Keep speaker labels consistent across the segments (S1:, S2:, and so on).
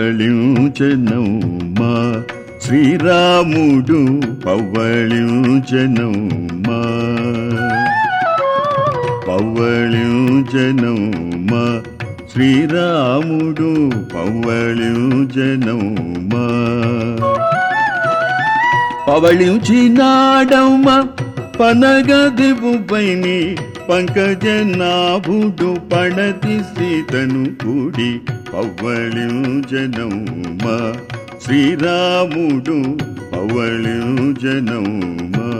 S1: పవ్వళించనౌమా శ్రీరాముడు పవ్వళించనౌమా పవ్వళించనౌమా శ్రీరాముడు పవ్వళించనౌమా పవళించినాడమ్మ పనగదివుపైని పంకజనాభుడు పడతి సీతను కూడి పవ్వళించనౌమ శ్రీరాముడు పవ్వళించనౌమా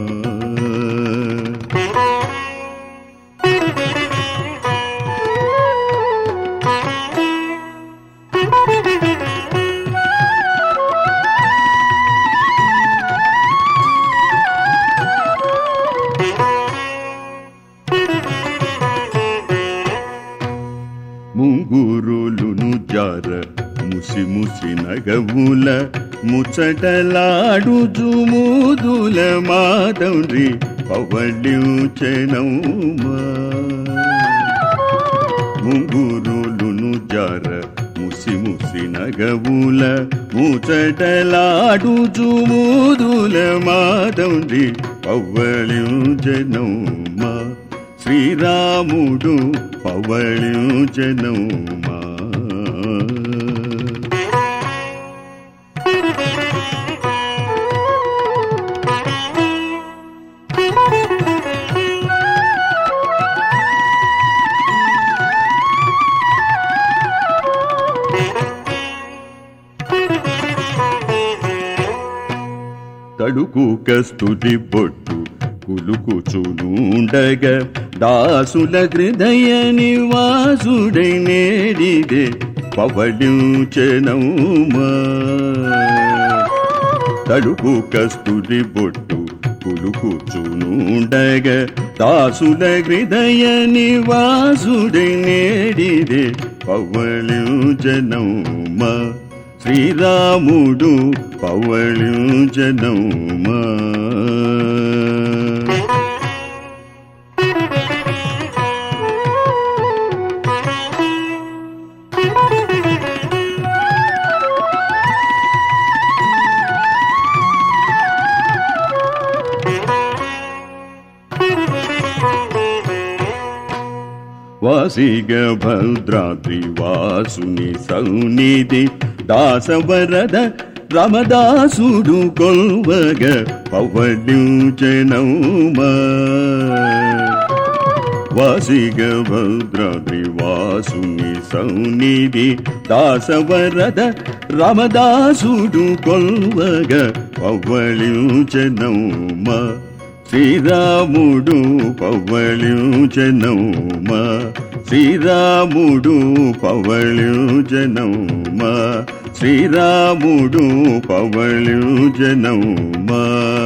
S1: ముంగురులును జార ముసి ముసి నగవుల ముచ్చటలాడుచు మూదుల మాధవ్రి పవళ్యుచనౌమా ముంగురులును జార ముసి ముసి నగవుల ముచ్చటలాడుచు మూదుల మాధవ్రి పవ్వళ్యుజనౌమా శ్రీరాముడు పవళ్యుజనౌమా తడుకు కస్తుడి బొట్టు కులుకుచునుండగ దాసుల హృదయ నివాసుడై నేడిదే పవళించనౌమా తడుకు కస్తుడి బొట్టు కులుకుచునుండగ దాసుల హృదయ నివాసుడై నేడిదే పవళించనౌమా శ్రీరాముడు పవళించనౌమా వాసిగ భద్రాద్రి వాసుని సౌనిధి దాసవరద రమదాసుడు కొల్వగ పవళ్యుచనౌమా వాసిగ భద్రాద్రి వాసుని సౌనిధి దాసవరద రమదాసుడు కొల్వగ పవ్వళించనౌమా శ్రీరాముడు పవ్వళించనౌమా శ్రీరాముడు పవ్వళించనౌమా శ్రీరాముడు పవ్వళించనౌమా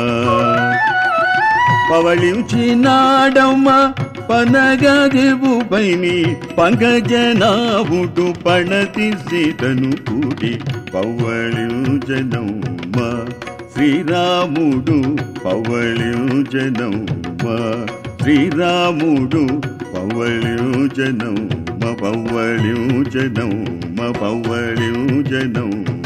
S1: పవళించినాడమ్మ పనగదివు పైని పంకజనాభుడు పణతి సీతను కూడి పవ్వళించనౌమ శ్రీరాముడు పవ్వళించనౌమ శ్రీరాముడు పవ్వళించనౌమ పవ్వళించనౌమ పవ్వళించనౌమ